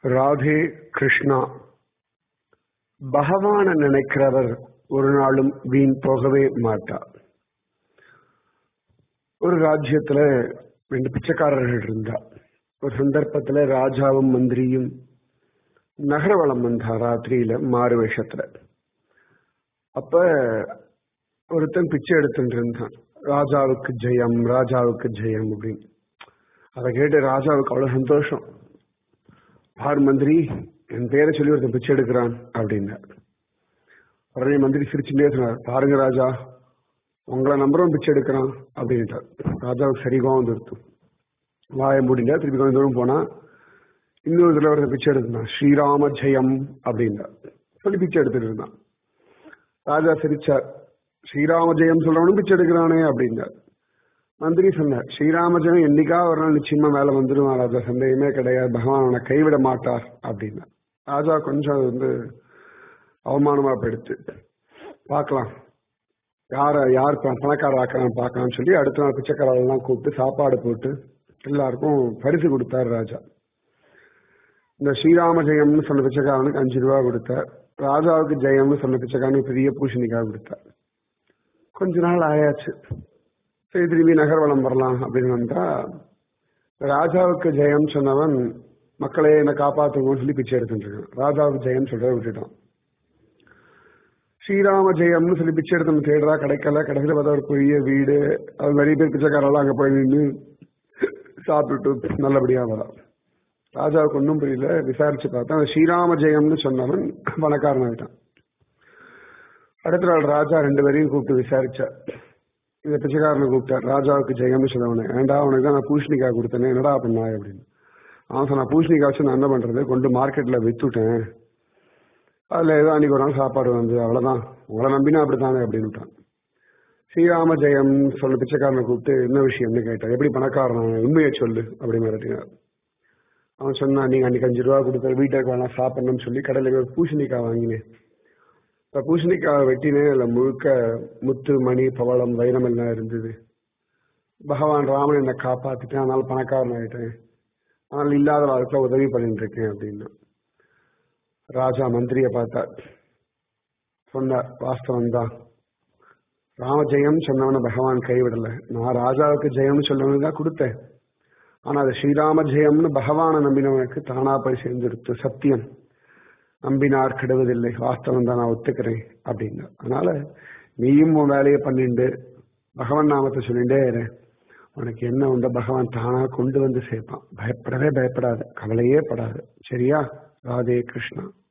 ராதே கிருஷ்ணா பகவான நினைக்கிறவர் ஒரு நாளும் வீண் போகவே மாட்டார் ஒரு ராஜ்யத்துல ரெண்டு பிச்சைக்காரர்கள் இருந்தா ஒரு சந்தர்ப்பத்துல ராஜாவும் மந்திரியும் நகரவளம் வந்தா ராத்திரியில மாறு வேஷத்துல அப்ப ஒருத்தன் பிச்சை எடுத்துட்டு இருந்தான் ராஜாவுக்கு ஜெயம் ராஜாவுக்கு ஜெயம் அப்படின்னு அதை கேட்டு ராஜாவுக்கு அவ்வளவு சந்தோஷம் பார் மந்திரி என் பேரை சொல்லி ஒருத்தன் பிச்சை எடுக்கிறான் அப்படின்னார் உடனே மந்திரி சிரிச்சுட்டே சொன்னார் பாருங்க ராஜா உங்களை நம்பரும் பிச்சை எடுக்கிறான் அப்படின்ட்டார் ராஜாவுக்கு சரிகோம் வந்துருத்து வாய மூடிண்டா திருப்பி கொஞ்சம் தூரம் போனா இன்னொரு தடவை ஒருத்தன் பிச்சை எடுத்தான் ஸ்ரீராம ஜெயம் அப்படின்னார் சொல்லி பிச்சை எடுத்துட்டு இருந்தான் ராஜா சிரிச்சார் ஸ்ரீராம ஜெயம் சொல்றவனும் பிச்சை எடுக்கிறானே அப்படின்னார் மந்திரி சொன்னார் ஸ்ரீராம ஜெயம் என்னைக்கா ஒரு நாள் நிச்சயமா மேல வந்துடுவான் ராஜா சந்தேகமே கிடையாது பகவான் அவனை கைவிட மாட்டார் அப்படின்னா ராஜா கொஞ்சம் அது வந்து அவமானமா போயிடுச்சு பார்க்கலாம் யார யார் பணக்கார ஆக்கலாம் பார்க்கலாம்னு சொல்லி அடுத்த நாள் பிச்சைக்காரெல்லாம் கூப்பிட்டு சாப்பாடு போட்டு எல்லாருக்கும் பரிசு கொடுத்தார் ராஜா இந்த ஸ்ரீராம ஜெயம்னு சொன்ன பிச்சைக்காரனுக்கு அஞ்சு ரூபா கொடுத்தார் ராஜாவுக்கு ஜெயம்னு சொன்ன பிச்சைக்காரனுக்கு பெரிய பூசணிக்காய் கொடுத்தார் கொஞ்ச நாள் ஆயாச்சு சரி திரும்பி நகர்வலம் வரலாம் அப்படின்னு வந்தா ராஜாவுக்கு ஜெயம் சொன்னவன் மக்களே என்னை காப்பாத்துங்கன்னு சொல்லி பிச்சை எடுத்துட்டு இருக்கான் ராஜாவுக்கு ஜெயம் சொல்றத விட்டுட்டான் ஸ்ரீராம ஜெயம்னு சொல்லி பிச்சை எடுத்து தேடுறா கிடைக்கல கடைசியில் பார்த்தா ஒரு பெரிய வீடு அது நிறைய பேர் பிச்சைக்காரெல்லாம் அங்கே போய் நின்று சாப்பிட்டுட்டு நல்லபடியா வரா ராஜாவுக்கு ஒன்றும் புரியல விசாரிச்சு பார்த்தா ஸ்ரீராம ஜெயம்னு சொன்னவன் பணக்காரன் ஆயிட்டான் அடுத்த நாள் ராஜா ரெண்டு பேரையும் கூப்பிட்டு விசாரிச்சார் இந்த பிச்சைக்காரனை கூப்பிட்டார் ராஜாவுக்கு ஜெயம்னு சொன்னவனே ஏண்டா அவனுக்கு தான் நான் பூஷணிக்காய் கொடுத்தேனே என்னடா பண்ணாய் அப்படின்னு அவன் சொன்னா பூஷணிக்காய் வச்சு நான் என்ன பண்றது கொண்டு மார்க்கெட்ல வித்துட்டேன் அதுல ஏதோ அன்னைக்கு ஒரு நாள் சாப்பாடு வந்து அவ்வளவுதான் உங்களை நம்பினா அப்படித்தானே அப்படின்னு விட்டான் ஸ்ரீராம ஜெயம் சொல்ல பிச்சைக்காரனை கூப்பிட்டு என்ன விஷயம்னு கேட்டார் எப்படி பணக்காரன் உண்மையை சொல்லு அப்படி மிரட்டினார் அவன் சொன்னான் நீங்க அன்னைக்கு அஞ்சு ரூபா கொடுத்த வீட்டுக்கு வேணாம் சாப்பிடணும்னு சொல்லி கடையில் போய் பூசணிக்காய் வாங்கினேன் இப்போ பூசணிக்காய் வெட்டினேன் அதில் முழுக்க முத்து மணி பவளம் வைரம் எல்லாம் இருந்தது பகவான் ராமன் என்னை காப்பாத்திட்டேன் அதனால பணக்காரன் ஆயிட்டேன் அதனால இல்லாத வாழ்க்கையில் உதவி பண்ணிட்டு இருக்கேன் அப்படின்னா ராஜா மந்திரியை பார்த்தார் சொன்னார் வாஸ்தவம் தான் ராமஜெயம் சொன்னவன பகவான் கைவிடல நான் ராஜாவுக்கு ஜெயம்னு சொன்னவனுக்கு தான் கொடுத்தேன் ஆனா அது ஸ்ரீராம ஜெயம்னு பகவானை நம்பினவனுக்கு தானா போய் சேர்ந்துருத்து சத்தியம் நம்பினார் கெடுவதில்லை வாஸ்தவம் தான் நான் ஒத்துக்கிறேன் அப்படின்னா அதனால நீயும் உன் வேலையை பண்ணிண்டு பகவான் நாமத்தை சொல்லிட்டே இரு உனக்கு என்ன உண்டோ பகவான் தானா கொண்டு வந்து சேர்ப்பான் பயப்படவே பயப்படாத கவலையே படாது சரியா ராதே கிருஷ்ணா